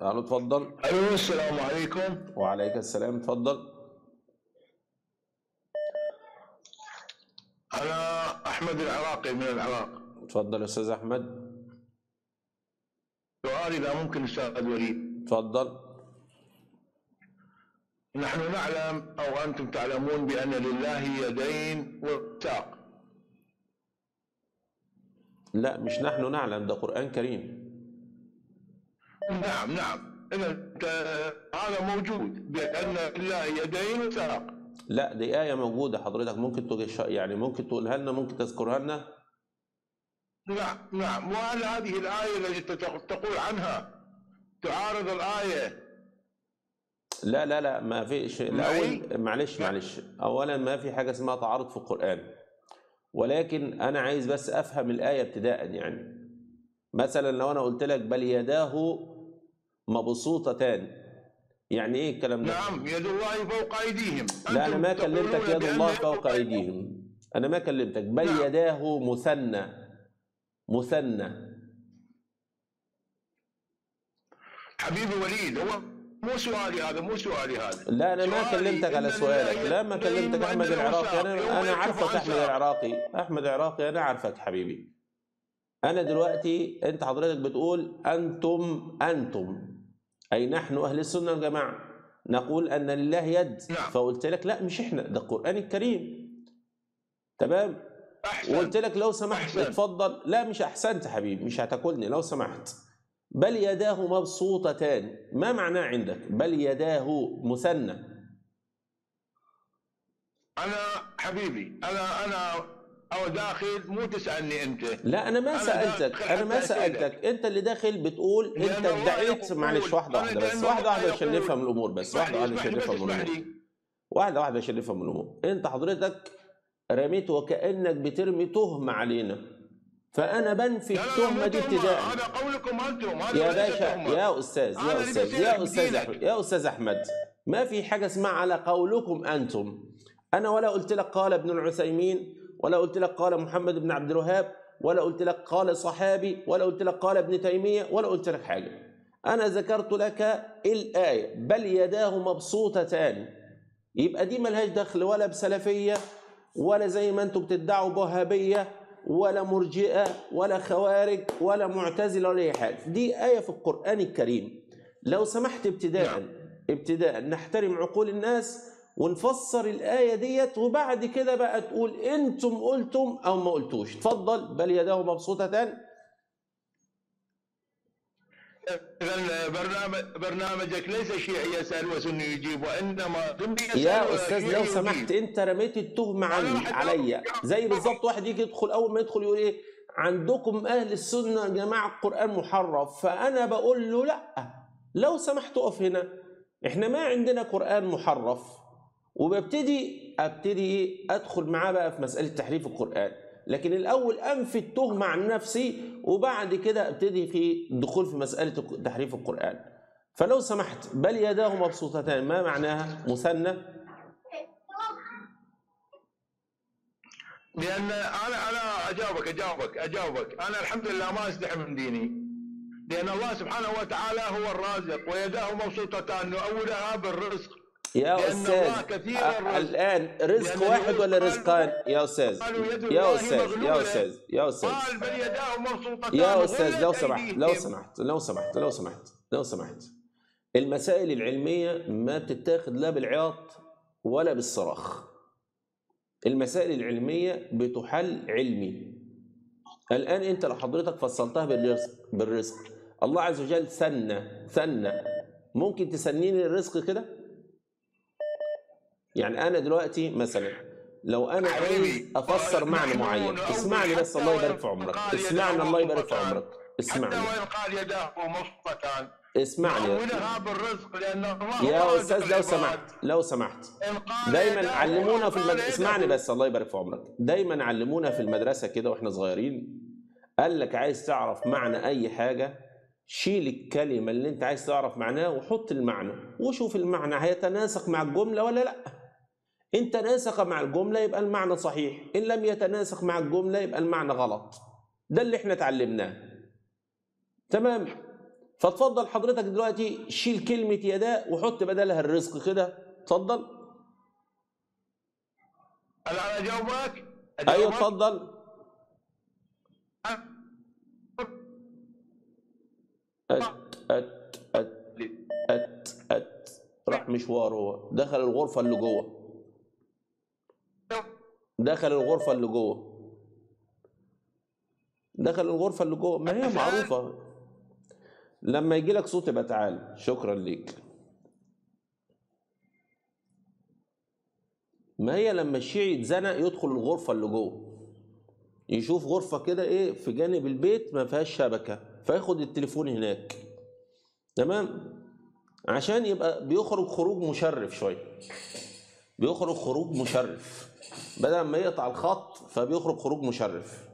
الو اتفضل ايوه السلام عليكم وعليك السلام اتفضل انا احمد العراقي من العراق اتفضل يا استاذ احمد سؤالي اذا ممكن استاذ وليد اتفضل نحن نعلم او انتم تعلمون بان لله يدين وساق لا مش نحن نعلم ده قرآن كريم نعم نعم اذا انت هذا موجود بان لله يدين وساق لا دي آية موجودة حضرتك ممكن تج- يعني ممكن تقولها لنا ممكن تذكرها لنا نعم نعم وهل هذه الايه التي تق- تقول عنها تعارض الايه لا لا لا ما في شيء معي؟ الأول معلش معلش أولا ما في حاجة اسمها تعارض في القرآن ولكن أنا عايز بس أفهم الآية ابتداء يعني مثلا لو أنا قلت لك بل يداه مبسوطتان يعني إيه الكلام ده؟ نعم يد الله فوق ايديهم لا أنا أنتم ما كلمتك تقولون يد بأن الله يد فوق أيديهم أنا ما كلمتك بل نعم. يداه مثنى مثنى حبيبي وليد هو مو سؤالي هذا مو سؤالي هذا لا انا ما سؤالي كلمتك على إن سؤالك لله لا ما يدين كلمتك وأن احمد له العراقي ساق. انا يوم انا يكشف عارفك عن احمد ساق. العراقي احمد العراقي انا عارفك حبيبي انا دلوقتي انت حضرتك بتقول انتم انتم اي نحن اهل السنه والجماعه نقول ان لله يد نعم. فقلت لك لا مش احنا ده القران الكريم تمام احسن وقلت لك لو سمحت أحسن. اتفضل لا مش احسنت حبيبي مش هتاكلني لو سمحت بل يداه مبسوطتان ما معناه عندك بل يداه مثنى انا حبيبي انا انا او داخل مو تسالني انت لا انا ما أنا سالتك داخل انا ما حتى أسألك. سالتك انت اللي داخل بتقول انت لأن الله ادعيت يقول- معلش واحده أنا واحده بس لأن واحده الله واحده عشان يقول- نفهم الامور بس اسمح واحده لي واحده اسمح عشان لي بس نفهم اسمح الامور لي واحده واحده عشان نفهم الامور انت حضرتك رميت وكانك بترمي تهمه علينا فانا بنفي لا لا لا التهمه مو دي تهمة. ابتداء هذا قولكم انتم هذا يا ليس باشا تهمة. يا استاذ أنا يا اللي استاذ بسألك يا استاذ بدينك. احمد يا استاذ احمد ما في حاجه اسمها على قولكم انتم انا ولا قلت لك قال ابن العثيمين ولا قلت لك قال محمد بن عبد الوهاب ولا قلت لك قال صحابي ولا قلت لك قال ابن تيميه ولا قلت لك حاجه انا ذكرت لك الايه بل يداه مبسوطتان يبقى دي ملهاش دخل ولا بسلفيه ولا زي ما انتم بتدعوا بوهابيه ولا مرجئه ولا خوارج ولا معتزله ولا اي حاجه دي ايه في القران الكريم لو سمحت ابتداء نعم. ابتداء نحترم عقول الناس ونفسر الآية ديت وبعد كده بقى تقول انتم قلتم او ما قلتوش اتفضل بل يداه مبسوطتان اذا برنامج برنامجك ليس شيعي يسال وسني يجيب وانما سني يسال يا استاذ وشيعي لو يجيب. سمحت انت رميت التهمه أنا عني راح أجاوب. عليا زي بالظبط واحد يجي يدخل اول ما يدخل يقول ايه عندكم اهل السنه يا جماعه القران محرف فانا بقول له لا لو سمحت اقف هنا احنا ما عندنا قران محرف وببتدي ابتدي ايه ادخل معاه بقى في مساله تحريف القران لكن الاول انفي التهمه عن نفسي وبعد كده ابتدي في الدخول في مساله تحريف القران فلو سمحت بل يداه مبسوطتان ما معناها مثنى لان انا انا اجاوبك اجاوبك اجاوبك انا الحمد لله ما استحي من ديني لان الله سبحانه وتعالى هو الرازق ويداه مبسوطتان نؤولها بالرزق يا لأن استاذ الله كثير أ- الرزق. الان رزق لأن واحد ولا قالوا- رزقان يا استاذ قالوا يد يا الله استاذ يا مغلولة. استاذ يا استاذ قال بل يداه مبسوطتان يا استاذ لو غلت سمحت لو أيديهم. سمحت لو سمحت لو سمحت لو سمحت المسائل العلميه ما بتتاخد لا بالعياط ولا بالصراخ المسائل العلميه بتحل علمي الان انت لو حضرتك فصلتها بالرزق بالرزق الله عز وجل ثنى ثنى ممكن تسنيني الرزق كده يعني انا دلوقتي مثلا لو انا عايز حبيبي، افسر معنى نحن معين نؤول اسمعني بس حتى الله وإن يبارك في عمرك قال اسمعني يداه الله يبارك في مبسوطتان. عمرك اسمعني حتى وان قال يداه مبسوطتان اسمعني نؤولها بالرزق لان الله هو يا رازق استاذ لو العباد. سمحت لو سمحت إن قال دايما يداه علمونا في قال المدرسه يده. اسمعني بس الله يبارك في عمرك دايما علمونا في المدرسه كده واحنا صغيرين قال لك عايز تعرف معنى اي حاجه شيل الكلمه اللي انت عايز تعرف معناها وحط المعنى وشوف المعنى هيتناسق مع الجمله ولا لا ان تناسق مع الجمله يبقى المعنى صحيح ان لم يتناسق مع الجمله يبقى المعنى غلط ده اللي احنا اتعلمناه تمام فتفضل حضرتك دلوقتي شيل كلمة يداء وحط بدلها الرزق كده اتفضل هل انا اجاوبك؟ ايوه أجاوبك؟ اتفضل أت أت أت أت أت راح مشوار هو دخل الغرفة اللي جوه دخل الغرفة اللي جوه دخل الغرفة اللي جوه ما هي معروفة لما يجي لك صوت يبقى تعال شكرا ليك ما هي لما الشيعي يتزنق يدخل الغرفة اللي جوه يشوف غرفة كده ايه في جانب البيت ما فيهاش شبكة فياخد التليفون هناك تمام عشان يبقى بيخرج خروج مشرف شوية بيخرج خروج مشرف بدل ما يقطع الخط فبيخرج خروج مشرف